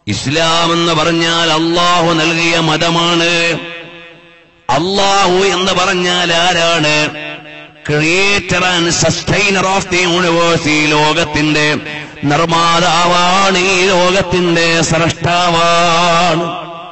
ഇസ്ലാം എന്ന് പറഞ്ഞാൽ അള്ളാഹു നൽകിയ മതമാണ് അള്ളാഹു എന്ന് പറഞ്ഞാൽ ആരാണ് creator and sustainer of the universe ഈ ലോകത്തിന്റെ നിർമ്മാതാവാണ് ഈ ലോകത്തിന്റെ സ്രഷ്ടാവാണ്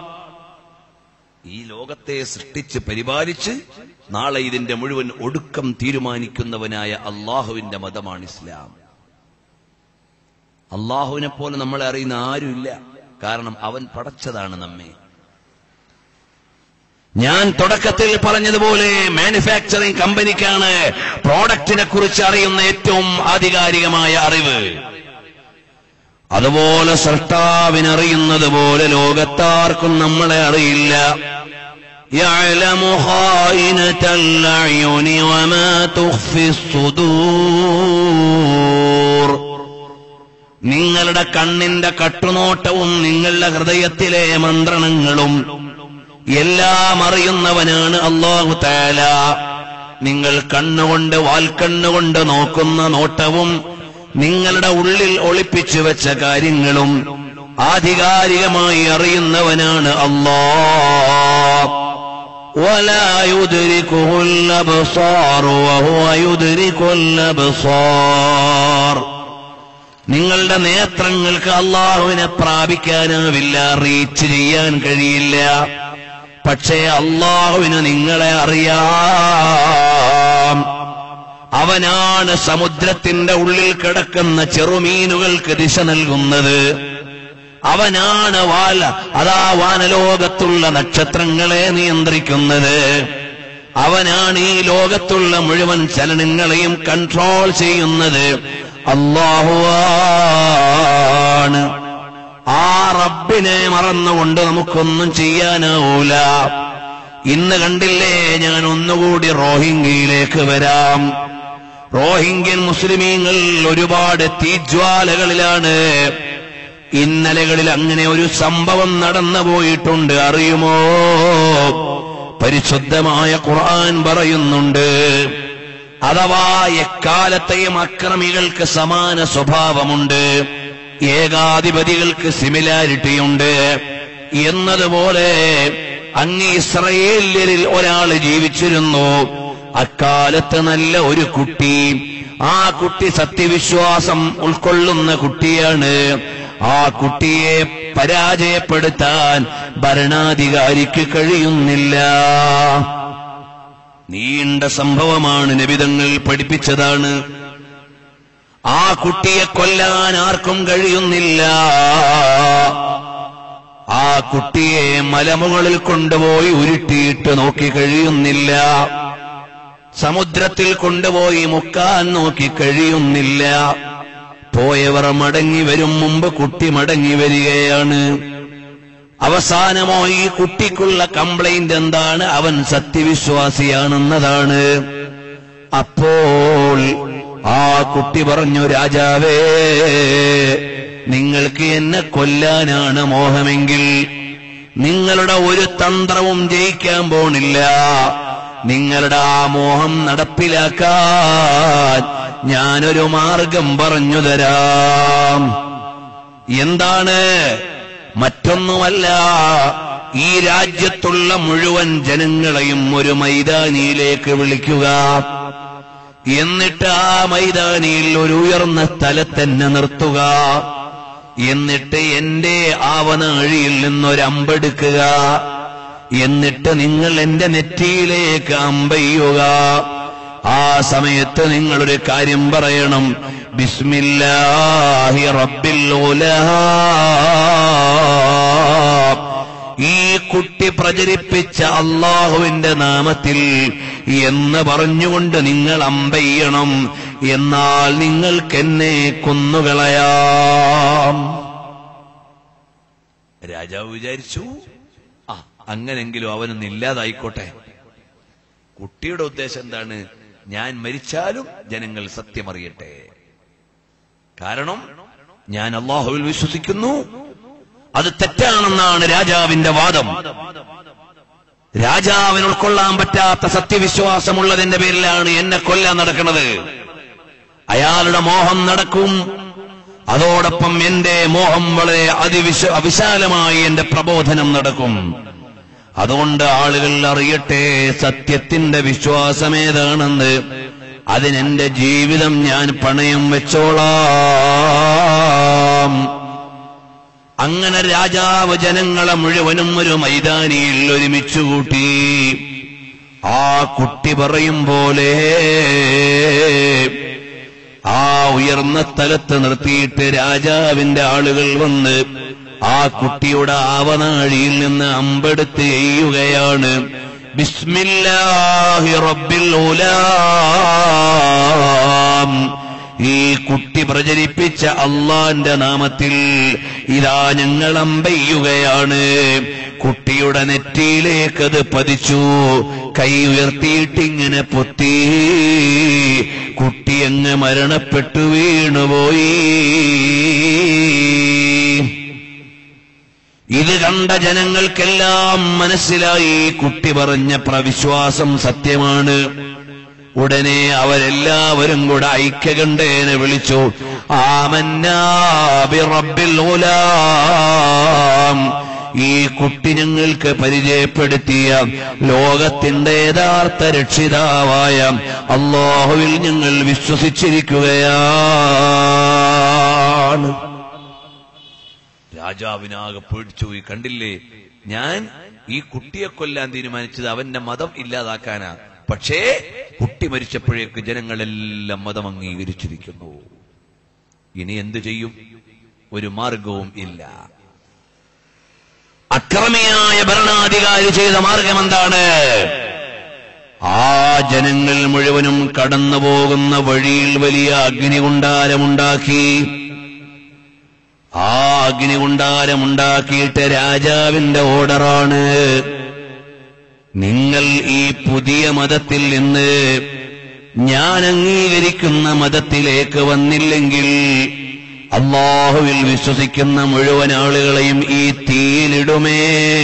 ഈ ലോകത്തെ സൃഷ്ടിച്ച് പരിപാലിച്ച് നാളെ ഇതിന്റെ മുഴുവൻ ഒടുക്കം തീരുമാനിക്കുന്നവനായ അള്ളാഹുവിന്റെ മതമാണ് ഇസ്ലാം അള്ളാഹുവിനെ പോലെ നമ്മളെ അറിയുന്ന ആരുമില്ല കാരണം അവൻ പടച്ചതാണ് നമ്മെ ഞാൻ തുടക്കത്തിൽ പറഞ്ഞതുപോലെ മാനുഫാക്ചറിംഗ് കമ്പനിക്കാണ് പ്രോഡക്റ്റിനെ കുറിച്ച് അറിയുന്ന ഏറ്റവും ആധികാരികമായ അറിവ് അതുപോലെ സൃഷ്ടാവിനറിയുന്നത് പോലെ ലോകത്താർക്കും നമ്മളെ അറിയില്ല يعلم خائنة الأعين وما تخفي الصدور നിങ്ങളുടെ കണ്ണിന്റെ കട്ടുനോട്ടവും നിങ്ങളുടെ ഹൃദയത്തിലെ മന്ത്രണങ്ങളും എല്ലാം അറിയുന്നവനാണ് അള്ളാഹു താല നിങ്ങൾ കണ്ണുകൊണ്ട് വാൽക്കണ്ണുകൊണ്ട് നോക്കുന്ന നോട്ടവും നിങ്ങളുടെ ഉള്ളിൽ ഒളിപ്പിച്ചു വെച്ച കാര്യങ്ങളും ആധികാരികമായി അറിയുന്നവനാണ് അള്ളാഹ് ولا يدركه الأبصار وهو يدرك الأبصار നിങ്ങളുടെ നേത്രങ്ങൾക്ക് അള്ളാഹുവിനെ പ്രാപിക്കാനാവില്ല റീച്ച് ചെയ്യാൻ കഴിയില്ല പക്ഷേ അള്ളാഹുവിന് നിങ്ങളെ അറിയാം അവനാണ് സമുദ്രത്തിന്റെ ഉള്ളിൽ കിടക്കുന്ന ചെറുമീനുകൾക്ക് ദിശ നൽകുന്നത് അവനാണ് വാല അതാ വാനലോകത്തുള്ള നക്ഷത്രങ്ങളെ നിയന്ത്രിക്കുന്നത് അവനാണ് ഈ ലോകത്തുള്ള മുഴുവൻ ചലനങ്ങളെയും കൺട്രോൾ ചെയ്യുന്നത് അള്ളാഹുവാണ് ആ റബ്ബിനെ മറന്നുകൊണ്ട് നമുക്കൊന്നും ചെയ്യാനാവൂല ഇന്ന് കണ്ടില്ലേ ഞാൻ ഒന്നുകൂടി റോഹിംഗ്യയിലേക്ക് വരാം റോഹിംഗ്യൻ മുസ്ലിമീങ്ങൾ ഒരുപാട് തീജ്വാലകളിലാണ് ഇന്നലകളിൽ അങ്ങനെ ഒരു സംഭവം നടന്നു പോയിട്ടുണ്ട് അറിയുമോ പരിശുദ്ധമായ ഖുർആൻ പറയുന്നുണ്ട് അഥവാ എക്കാലത്തെയും അക്രമികൾക്ക് സമാന സ്വഭാവമുണ്ട് ഏകാധിപതികൾക്ക് സിമിലാരിറ്റിയുണ്ട് എന്നതുപോലെ അങ്ങ് ഇസ്രയേല്യരിൽ ഒരാൾ ജീവിച്ചിരുന്നു അക്കാലത്ത് നല്ല ഒരു കുട്ടി ആ കുട്ടി സത്യവിശ്വാസം ഉൾക്കൊള്ളുന്ന കുട്ടിയാണ് ആ കുട്ടിയെ പരാജയപ്പെടുത്താൻ ഭരണാധികാരിക്ക് കഴിയുന്നില്ല നീണ്ട സംഭവമാണ് നബിതങ്ങൾ പഠിപ്പിച്ചതാണ് ആ കുട്ടിയെ കൊല്ലാൻ ആർക്കും കഴിയുന്നില്ല ആ കുട്ടിയെ മലമുകളിൽ കൊണ്ടുപോയി ഉരുട്ടിയിട്ട് നോക്കി കഴിയുന്നില്ല സമുദ്രത്തിൽ കൊണ്ടുപോയി മുക്കാൻ നോക്കി കഴിയുന്നില്ല പോയവർ മടങ്ങി വരും മുമ്പ് കുട്ടി മടങ്ങി വരികയാണ് അവസാനമോ ഈ കുട്ടിക്കുള്ള കംപ്ലൈന്റ് എന്താണ് അവൻ സത്യവിശ്വാസിയാണെന്നതാണ് അപ്പോൾ ആ കുട്ടി പറഞ്ഞു രാജാവേ നിങ്ങൾക്ക് എന്നെ കൊല്ലാനാണ് മോഹമെങ്കിൽ നിങ്ങളുടെ ഒരു തന്ത്രവും ജയിക്കാൻ പോണില്ല നിങ്ങളുടെ ആ മോഹം നടപ്പിലാക്കാൻ ഞാനൊരു മാർഗം പറഞ്ഞു തരാം എന്താണ് മറ്റൊന്നുമല്ല ഈ രാജ്യത്തുള്ള മുഴുവൻ ജനങ്ങളെയും ഒരു മൈതാനിയിലേക്ക് വിളിക്കുക എന്നിട്ട് ആ മൈതാനിയിൽ ഒരു ഉയർന്ന സ്ഥലത്തന്നെ നിർത്തുക എന്നിട്ട് എന്റെ ആവനാഴിയിൽ നിന്നൊരമ്പെടുക്കുക എന്നിട്ട് നിങ്ങൾ എന്റെ നെറ്റിയിലേക്ക് അമ്പയ്യുക ആ സമയത്ത് നിങ്ങളൊരു കാര്യം പറയണം ബിസ്മില്ലാഹി റബ്ബിൽ ഉലഹാ ഈ കുട്ടി പ്രചരിപ്പിച്ച അള്ളാഹുവിന്റെ നാമത്തിൽ എന്ന് പറഞ്ഞുകൊണ്ട് നിങ്ങൾ അമ്പയ്യണം എന്നാൽ നിങ്ങൾക്കെന്നെ കൊന്നുകളയാം രാജാവ് വിചാരിച്ചു ആ അങ്ങനെങ്കിലും അവനൊന്ന് ഇല്ലാതായിക്കോട്ടെ കുട്ടിയുടെ ഉദ്ദേശം എന്താണ് ഞാൻ മരിച്ചാലും ജനങ്ങൾ സത്യമറിയട്ടെ കാരണം ഞാൻ അള്ളാഹുവിൽ വിശ്വസിക്കുന്നു അത് തെറ്റാണെന്നാണ് രാജാവിന്റെ വാദം രാജാവിന് ഉൾക്കൊള്ളാൻ പറ്റാത്ത സത്യവിശ്വാസമുള്ളതിന്റെ പേരിലാണ് എന്നെ കൊല്ലാൻ നടക്കുന്നത് അയാളുടെ മോഹം നടക്കും അതോടൊപ്പം എന്റെ മോഹം വളരെ അതിവിശ അവിശാലമായി എന്റെ പ്രബോധനം നടക്കും അതുകൊണ്ട് ആളുകൾ അറിയട്ടെ സത്യത്തിന്റെ വിശ്വാസമേതാണെന്ന് അതിനെന്റെ ജീവിതം ഞാൻ പണയം വെച്ചോളാം അങ്ങനെ രാജാവ് ജനങ്ങളെ മുഴുവനും ഒരു മൈതാനിയിൽ ഒരുമിച്ചു കൂട്ടി ആ കുട്ടി പറയും പോലെ ആ ഉയർന്ന സ്ഥലത്ത് നിർത്തിയിട്ട് രാജാവിന്റെ ആളുകൾ വന്ന് ആ കുട്ടിയുടെ ആവനാഴിയിൽ നിന്ന് അമ്പെടുത്ത് എയ്യുകയാണ് ബിസ്മില്ലാഹി റബ്ബിൽ ഉലാം ഈ കുട്ടി പ്രചരിപ്പിച്ച അള്ളാന്റെ നാമത്തിൽ ഇതാ ഞങ്ങൾ അമ്പയ്യുകയാണ് കുട്ടിയുടെ നെറ്റിയിലേക്കത് പതിച്ചു കൈ ഉയർത്തിയിട്ടിങ്ങനെ പൊത്തി കുട്ടി അങ്ങ് മരണപ്പെട്ടു വീണുപോയി ഇത് കണ്ട ജനങ്ങൾക്കെല്ലാം മനസ്സിലായി കുട്ടി പറഞ്ഞ പ്രവിശ്വാസം സത്യമാണ് ഉടനെ അവരെല്ലാവരും കൂടെ ഐക്യകണ്ഠേനെ വിളിച്ചു ആമന്നാബി റബ്ബിൽ ഗുലാം ഈ കുട്ടി ഞങ്ങൾക്ക് പരിചയപ്പെടുത്തിയ ലോകത്തിന്റെ യഥാർത്ഥ രക്ഷിതാവായ അള്ളാഹുവിൽ ഞങ്ങൾ വിശ്വസിച്ചിരിക്കുകയാണ് രാജാവിനാകെ പേടിച്ചുപോയി കണ്ടില്ലേ ഞാൻ ഈ കുട്ടിയെ കൊല്ലാൻ തീരുമാനിച്ചത് അവന്റെ മതം ഇല്ലാതാക്കാനാ പക്ഷേ കുട്ടി മരിച്ചപ്പോഴേക്ക് ജനങ്ങളെല്ലാം മതം അംഗീകരിച്ചിരിക്കുന്നു ഇനി എന്തു ചെയ്യും ഒരു മാർഗവും ഇല്ല അക്രമിയായ ഭരണാധികാരി ചെയ്ത മാർഗം എന്താണ് ആ ജനങ്ങൾ മുഴുവനും കടന്നു പോകുന്ന വഴിയിൽ വലിയ അഗ്നികുണ്ടാരമുണ്ടാക്കി ആ അഗ്നികുണ്ടാരമുണ്ടാക്കിയിട്ട് രാജാവിന്റെ ഓർഡറാണ് നിങ്ങൾ ഈ പുതിയ മതത്തിൽ നിന്ന് ഞാൻ അംഗീകരിക്കുന്ന മതത്തിലേക്ക് വന്നില്ലെങ്കിൽ അള്ളാഹുവിൽ വിശ്വസിക്കുന്ന മുഴുവൻ ആളുകളെയും ഈ തീയിലിടുമേ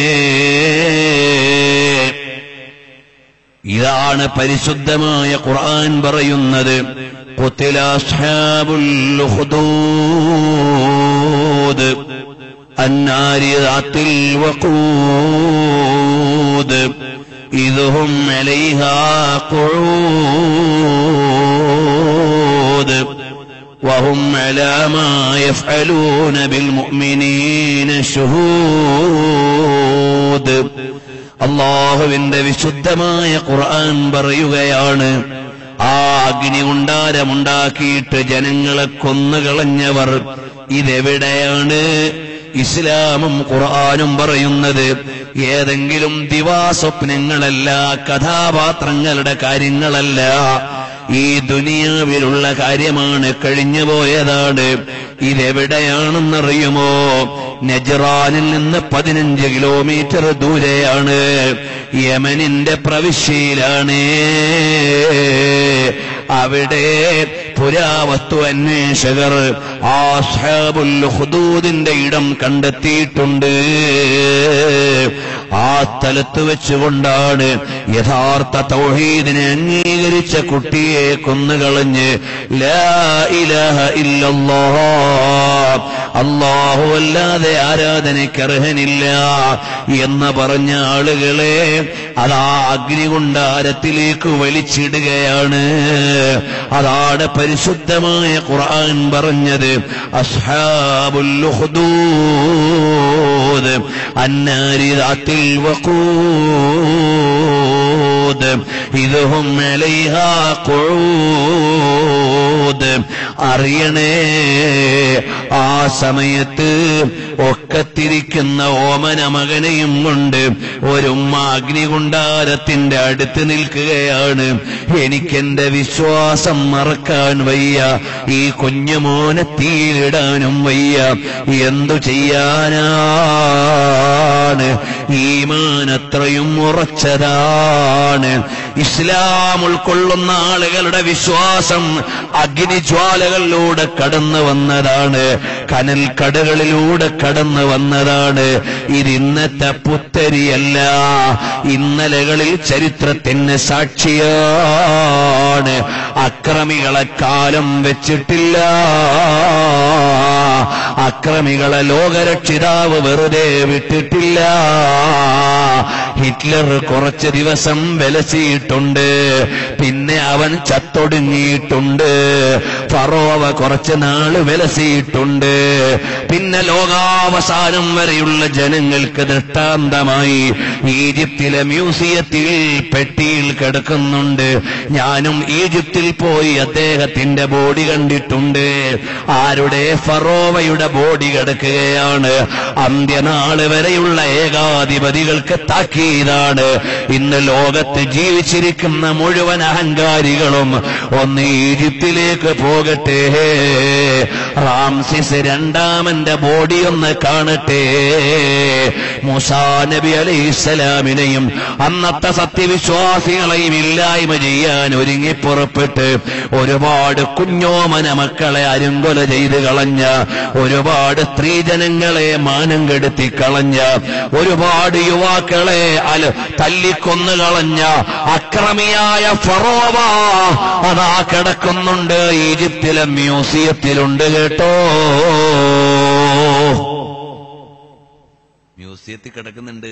ഇതാണ് പരിശുദ്ധമായ ഖുർആൻ പറയുന്നത് قتل أصحاب الأخدود النار ذات الوقود إذ هم عليها قعود وهم على ما يفعلون بالمؤمنين شهود അള്ളാഹുവിന്റെ വിശുദ്ധമായ ഖുർആൻ പറയുകയാണ് ആ അഗ്നി ഉണ്ടാരമുണ്ടാക്കിയിട്ട് ജനങ്ങളെ കൊന്നുകളഞ്ഞവർ ഇതെവിടെയാണ് ഇസ്ലാമും ഖുർആാനും പറയുന്നത് ഏതെങ്കിലും ദിവാസ്വപ്നങ്ങളല്ല കഥാപാത്രങ്ങളുടെ കാര്യങ്ങളല്ല ഈ ദുനിയാവിലുള്ള കാര്യമാണ് കഴിഞ്ഞുപോയതാണ് ഇതെവിടെയാണെന്നറിയുമോ നജറാനിൽ നിന്ന് പതിനഞ്ച് കിലോമീറ്റർ ദൂരെയാണ് യമനിന്റെ പ്രവിശ്യയിലാണ് അവിടെ പുരാവസ്തു അന്വേഷകർ ആസ്ഹാബുൽ ഹുദൂദിന്റെ ഇടം കണ്ടെത്തിയിട്ടുണ്ട് ആ സ്ഥലത്ത് വെച്ചുകൊണ്ടാണ് യഥാർത്ഥ തൗഹീദിനെ അംഗീകരിച്ച കുട്ടിയെ കൊന്നുകളഞ്ഞ് ലാ ഇലാഹ ഇല്ലല്ലാഹ് അല്ലാഹു അല്ലാതെ ആരാധനയ്ക്ക് അർഹനില്ല എന്ന് പറഞ്ഞ ആളുകളെ അതാ അഗ്നികുണ്ടാരത്തിലേക്ക് വലിച്ചിടുകയാണ് അതാണ് പരിശുദ്ധമായ ഖുർആൻ പറഞ്ഞത് അസ്ഹാബുൽ ഉഖ്ദൂദ് അന്നാരി ദാത്തിൽ വഖൂദ് ഇതുഹും അലൈഹാ ഖുഊദ് അറിയണേ ആ സമയത്ത് ഒക്കത്തിരിക്കുന്ന ഓമന മകനെയും കൊണ്ട് ഒരുമ്മ അഗ്നികുണ്ടാരത്തിന്റെ അടുത്ത് നിൽക്കുകയാണ് എനിക്കെന്റെ വിശ്വാസം മറക്കാൻ വയ്യ ഈ കുഞ്ഞുമോനെ തീയിലിടാനും വയ്യ എന്തു ചെയ്യാനാ ഉറച്ചതാണ് ഈമാൻ അത്രയും ഉറച്ചതാണ് ഇസ്ലാം ഉൾക്കൊള്ളുന്ന ആളുകളുടെ വിശ്വാസം അഗ്നിജ്വാലകളിലൂടെ കടന്നു വന്നതാണ് കനൽ കടകളിലൂടെ കടന്നു വന്നതാണ് ഇത് ഇന്നത്തെ പുത്തരിയല്ല ഇന്നലകളിൽ ചരിത്രത്തിന് സാക്ഷിയാണ് അക്രമികളെ കാലം വെച്ചിട്ടില്ല അക്രമികളെ ലോകരക്ഷിതാവ് വെറുതെ വിട്ടിട്ടില്ല ഹിറ്റ്ലർ കുറച്ച് ദിവസം വിലസിയിട്ടുണ്ട് പിന്നെ അവൻ ചത്തൊടുങ്ങിയിട്ടുണ്ട് ഫറോവ കുറച്ച് നാള് വിലസിയിട്ടുണ്ട് പിന്നെ ലോകാവസാനം വരെയുള്ള ജനങ്ങൾക്ക് ദൃഷ്ടാന്തമായി ഈജിപ്തിലെ മ്യൂസിയത്തിൽ പെട്ടിയിൽ കിടക്കുന്നുണ്ട് ഞാനും ഈജിപ്തിൽ പോയി അദ്ദേഹത്തിന്റെ ബോഡി കണ്ടിട്ടുണ്ട് ആരുടെ ഫറോവയുടെ ബോഡി കിടക്കുകയാണ് അന്ത്യനാള് വരെയുള്ള ഏകാധിപതികൾക്ക് താക്കീതാണ് ഇന്ന് ലോകത്ത് ജീവിച്ചിരിക്കുന്ന മുഴുവൻ അഹങ്കാരികളും ഒന്ന് ഈജിപ്തിലേക്ക് പോകട്ടെ റാംസിസ് രണ്ടാമന്റെ ബോഡി ഒന്ന് കാണട്ടെ മൂസാ നബി അലൈഹിസ്സലാമിനെയും അന്നത്തെ സത്യവിശ്വാസികളെയും ഇല്ലായ്മ ചെയ്യാൻ ഒരുങ്ങി പുറപ്പെട്ട് ഒരുപാട് കുഞ്ഞോമന മക്കളെ അരുങ്കൊല ചെയ്ത് കളഞ്ഞ ഒരുപാട് സ്ത്രീജനങ്ങളെ മാനം കെടുത്തി കളഞ്ഞ ഒരുപാട് യുവാക്കളെ അല തല്ലിക്കൊന്നു കളഞ്ഞ അക്രമിയായ ഫറോവ അതാ കിടക്കുന്നുണ്ട് ഈജിപ്തിലെ മ്യൂസിയത്തിലുണ്ട് കേട്ടോ മ്യൂസിയത്തിൽ കിടക്കുന്നുണ്ട്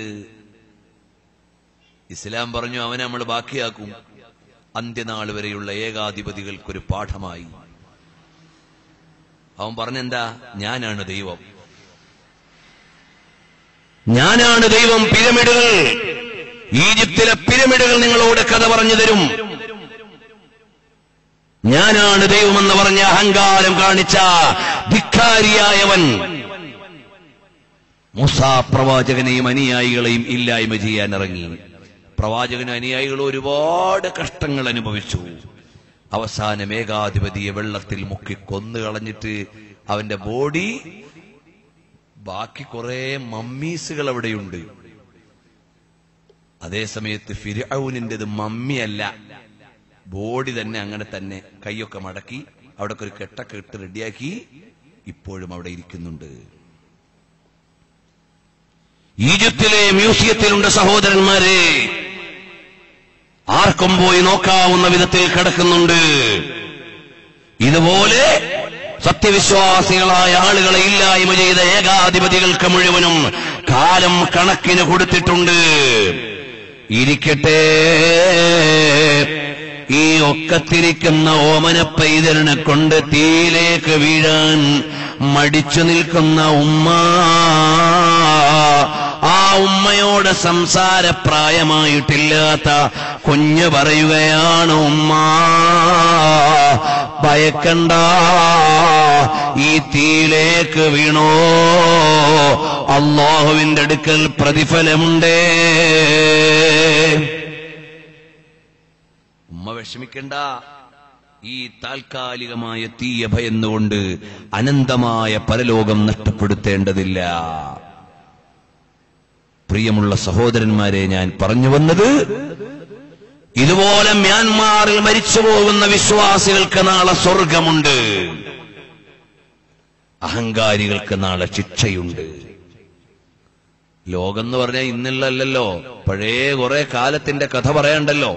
ഇസ്ലാം പറഞ്ഞു അവനെ നമ്മൾ ബാക്കിയാക്കും അന്ത്യനാൾ വരെയുള്ള ഏകാധിപതികൾക്കൊരു പാഠമായി അവൻ പറഞ്ഞെന്താ ഞാനാണ് ദൈവം ഞാനാണ് ദൈവം പിരമിഡുകൾ ഈജിപ്തിലെ പിരമിഡുകൾ നിങ്ങളോട് കഥ പറഞ്ഞു തരും ഞാനാണ് ദൈവമെന്ന് പറഞ്ഞ അഹങ്കാരം കാണിച്ച ധിക്കാരിയായവൻ മൂസാ പ്രവാചകനെയും അനുയായികളെയും ഇല്ലായ്മ ചെയ്യാൻ ഇറങ്ങി പ്രവാചകനും അനുയായികളും ഒരുപാട് കഷ്ടങ്ങൾ അനുഭവിച്ചു അവസാനം ഏകാധിപതിയെ വെള്ളത്തിൽ മുക്കി കൊന്നു കളഞ്ഞിട്ട് അവന്റെ ബോഡി ബാക്കി കുറെ മമ്മീസുകൾ അവിടെയുണ്ട് അതേസമയത്ത് ഫിരൌനിന്റേത് മമ്മിയല്ല ബോഡി തന്നെ അങ്ങനെ തന്നെ കൈയൊക്കെ മടക്കി അവിടെ ഒരു കെട്ടൊക്കെ ഇട്ട് റെഡിയാക്കി ഇപ്പോഴും അവിടെ ഇരിക്കുന്നുണ്ട് ഈജിപ്തിലെ മ്യൂസിയത്തിലുണ്ട് സഹോദരന്മാരെ ആർക്കും പോയി നോക്കാവുന്ന വിധത്തിൽ കിടക്കുന്നുണ്ട് ഇതുപോലെ സത്യവിശ്വാസികളായ ആളുകളെ ഇല്ലായ്മ ചെയ്ത ഏകാധിപതികൾക്ക് മുഴുവനും കാലം കണക്കിന് കൊടുത്തിട്ടുണ്ട് ഇരിക്കട്ടെ ഈ ഒക്കത്തിരിക്കുന്ന ഓമന പൈതലിനെ കൊണ്ട് തീയിലേക്ക് വീഴാൻ മടിച്ചു നിൽക്കുന്ന ഉമ്മ ആ ഉമ്മയോട് സംസാരപ്രായമായിട്ടില്ലാത്ത കുഞ്ഞ് പറയുകയാണ് ഉമ്മ ഭയക്കണ്ട ഈ തീയിലേക്ക് വീണോ അള്ളാഹുവിന്റെ അടുക്കൽ പ്രതിഫലമുണ്ടേ ഉമ്മ വിഷമിക്കണ്ട ഈ താൽക്കാലികമായ തീയ ഭയന്നുകൊണ്ട് അനന്തമായ പരലോകം നഷ്ടപ്പെടുത്തേണ്ടതില്ല പ്രിയമുള്ള സഹോദരന്മാരെ ഞാൻ പറഞ്ഞു വന്നത് ഇതുപോലെ മ്യാൻമാറിൽ മരിച്ചു പോകുന്ന വിശ്വാസികൾക്ക് നാളെ സ്വർഗമുണ്ട് അഹങ്കാരികൾക്ക് നാളെ ശിക്ഷയുണ്ട് ലോകം എന്ന് പറഞ്ഞാൽ ഇന്നുള്ളല്ലോ പഴയ കുറെ കാലത്തിന്റെ കഥ പറയണ്ടല്ലോ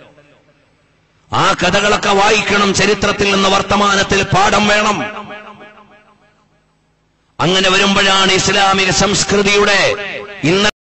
ആ കഥകളൊക്കെ വായിക്കണം ചരിത്രത്തിൽ നിന്ന് വർത്തമാനത്തിൽ പാഠം വേണം അങ്ങനെ വരുമ്പോഴാണ് ഇസ്ലാമിക സംസ്കൃതിയുടെ ഇന്ന